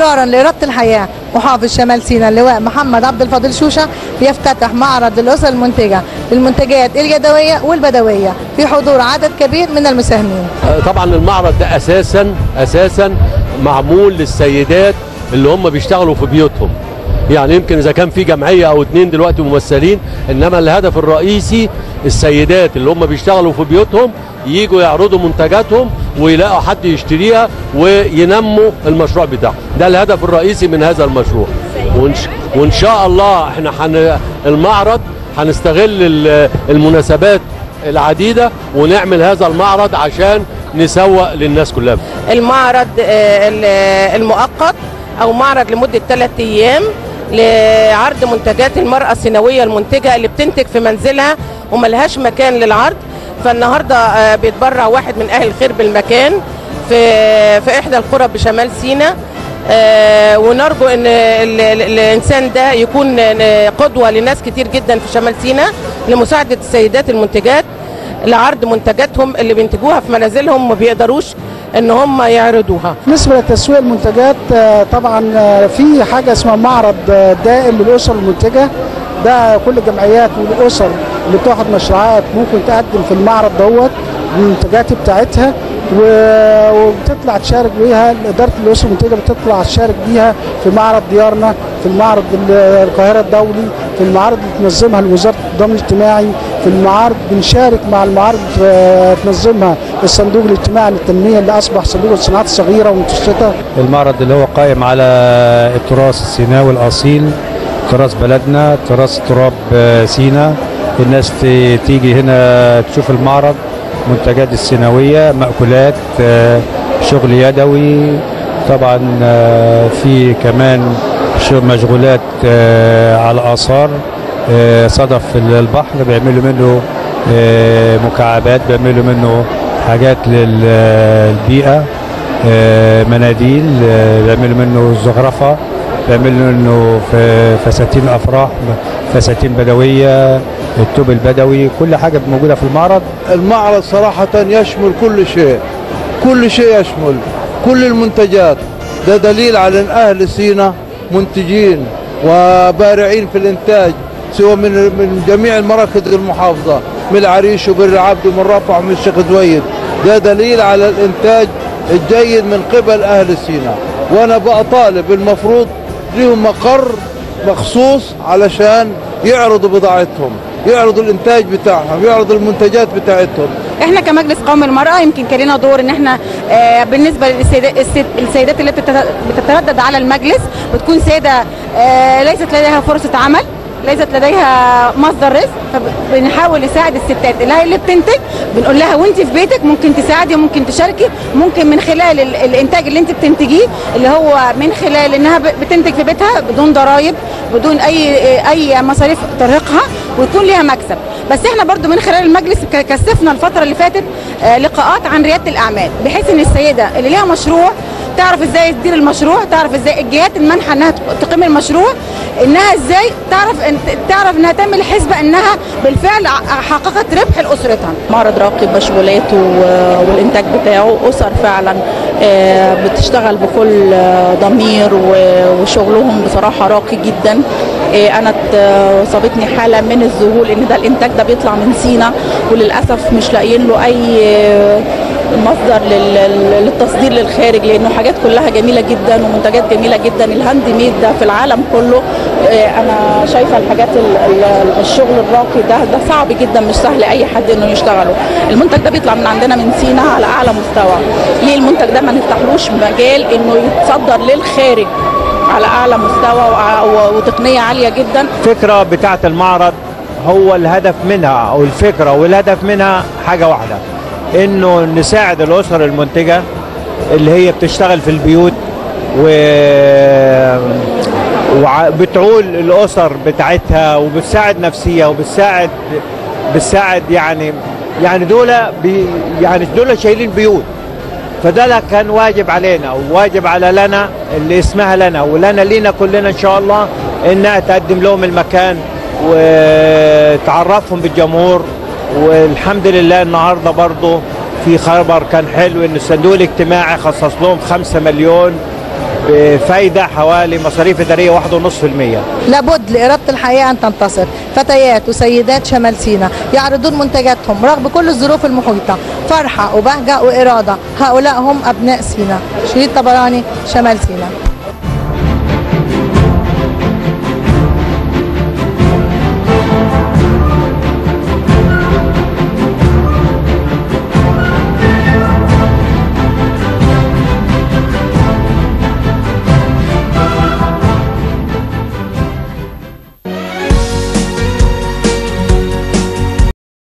اصرارا لربط الحياه محافظ شمال سيناء اللواء محمد عبد الفاضل شوشه بيفتتح معرض الاسر المنتجه للمنتجات اليدويه والبدويه في حضور عدد كبير من المساهمين طبعا المعرض ده اساسا اساسا معمول للسيدات اللي هم بيشتغلوا في بيوتهم يعني يمكن اذا كان في جمعيه او اتنين دلوقتي ممثلين انما الهدف الرئيسي السيدات اللي هم بيشتغلوا في بيوتهم يجوا يعرضوا منتجاتهم ويلاقوا حد يشتريها وينموا المشروع بتاعهم ده الهدف الرئيسي من هذا المشروع وإن, وإن شاء الله احنا حن المعرض هنستغل ال- المناسبات العديدة ونعمل هذا المعرض عشان نسوق للناس كلها المعرض آه، ال- المؤقت او معرض لمده ثلاث ايام لعرض منتجات المراه السيناويه المنتجه اللي بتنتج في منزلها وملهاش مكان للعرض فالنهارده آه، بيتبرع واحد من اهل الخير بالمكان في في احدى القرى بشمال سيناء آه، ونرجو ان ال- ال- الانسان ده يكون آه، قدوه لناس كتير جدا في شمال سيناء لمساعده السيدات المنتجات لعرض منتجاتهم اللي بينتجوها في منازلهم ما بيقدروش ان هم يعرضوها بالنسبه لتسويق المنتجات آه، طبعا آه، في حاجه اسمها معرض آه، دائم للاسر المنتجه ده كل الجمعيات والاسر اللي بتاخد مشروعات ممكن تقدم في المعرض دوت المنتجات بتاعتها و- وبتطلع تشارك بيها اداره الاسر المنتجه بتطلع تشارك بيها في معرض ديارنا في المعرض ال- القاهره الدولي في المعارض اللي تنظمها وزاره الضمان الاجتماعي في المعارض بنشارك مع المعارض آه، تنظمها الصندوق الاجتماعي للتنميه اللي اصبح صندوق الصناعات الصغيره والمتوسطه المعرض اللي هو قائم على التراث السيناوي الأصيل تراث بلدنا تراث تراب آه، سينا الناس ت- تيجي هنا تشوف المعرض منتجات السيناوية مأكولات آه، شغل يدوي طبعا آه، في كمان شو- مشغولات آه، على آثار آه، صدف البحر بيعملوا منه آه، مكعبات بيعملوا منه حاجات للبيئة آه، مناديل آه، بيعملوا منه زخرفة بيعملوا منه ف- فساتين أفراح فساتين بدوية التوب البدوي كل حاجة موجودة في المعرض المعرض صراحة يشمل كل شيء كل شيء يشمل كل المنتجات ده دليل على ان اهل سينا منتجين وبارعين في الانتاج سواء من من جميع المراكز المحافظة من العريش وبر العبد ومن رفح ومن الشيخ زويد ده دليل على الانتاج الجيد من قبل اهل سينا وانا بقى طالب المفروض لهم مقر مخصوص علشان يعرضوا بضاعتهم يعرضوا الانتاج بتاعهم يعرضوا المنتجات بتاعتهم احنا كمجلس قومي المرأة يمكن كان لنا دور ان احنا آه، بالنسبة للسيدات السيد- السيدات اللي بتت- بتتردد على المجلس بتكون سيدة آه، ليست لديها فرصة عمل ليست لديها مصدر رزق فبنحاول نساعد الستات اللي هي اللي بتنتج بنقول لها وانت في بيتك ممكن تساعدي ممكن تشاركي ممكن من خلال ال- الانتاج اللي انت بتنتجيه اللي هو من خلال انها ب- بتنتج في بيتها بدون ضرائب بدون اي اي مصاريف ترهقها ويكون ليها مكسب بس احنا برضو من خلال المجلس ك- كثفنا الفتره اللي فاتت آه، لقاءات عن رياده الاعمال بحيث ان السيده اللي ليها مشروع تعرف ازاي تدير المشروع تعرف ازاي الجهات المانحه انها تق- تقيم المشروع انها ازاي تعرف ان تعرف انها تعمل حسبه انها بالفعل ع- حققت ربح لاسرتها معرض راقي مشغولاته و- والانتاج بتاعه اسر فعلا آه، بتشتغل بكل آه، ضمير و- وشغلهم بصراحه راقي جدا آه، انا ت- صابتني حاله من الذهول ان ده الانتاج ده بيطلع من سينا وللاسف مش لاقيين له اي آه، مصدر لل- للتصدير للخارج لانه حاجات كلها جميله جدا ومنتجات جميله جدا الهاند ميد ده في العالم كله آه، انا شايفه الحاجات ال- ال- الشغل الراقي ده ده صعب جدا مش سهل اي حد انه يشتغله المنتج ده بيطلع من عندنا من سينا على اعلى مستوى ليه المنتج ده ما نفتحلوش مجال انه يتصدر للخارج على اعلى مستوى وع- و- وتقنيه عاليه جدا الفكرة بتاعة المعرض هو الهدف منها أو الفكرة والهدف منها حاجة واحدة إنه نساعد الأسر المنتجة اللي هي بتشتغل في البيوت و وبتعول الأسر بتاعتها وبتساعد نفسية وبتساعد بتساعد يعني يعني دول بي يعني دول شايلين بيوت فده لا كان واجب علينا وواجب على لنا اللي اسمها لنا ولنا لينا كلنا ان شاء الله انها تقدم لهم المكان وتعرفهم بالجمهور والحمد لله النهارده برضه في خبر كان حلو ان الصندوق الاجتماعي خصص لهم 5 مليون بفايدة حوالي مصاريف إدارية 1.5% لابد لإرادة الحياة أن تنتصر فتيات وسيدات شمال سيناء يعرضون منتجاتهم رغم كل الظروف المحيطة فرحة وبهجة وإرادة هؤلاء هم أبناء سيناء شريط طبراني شمال سيناء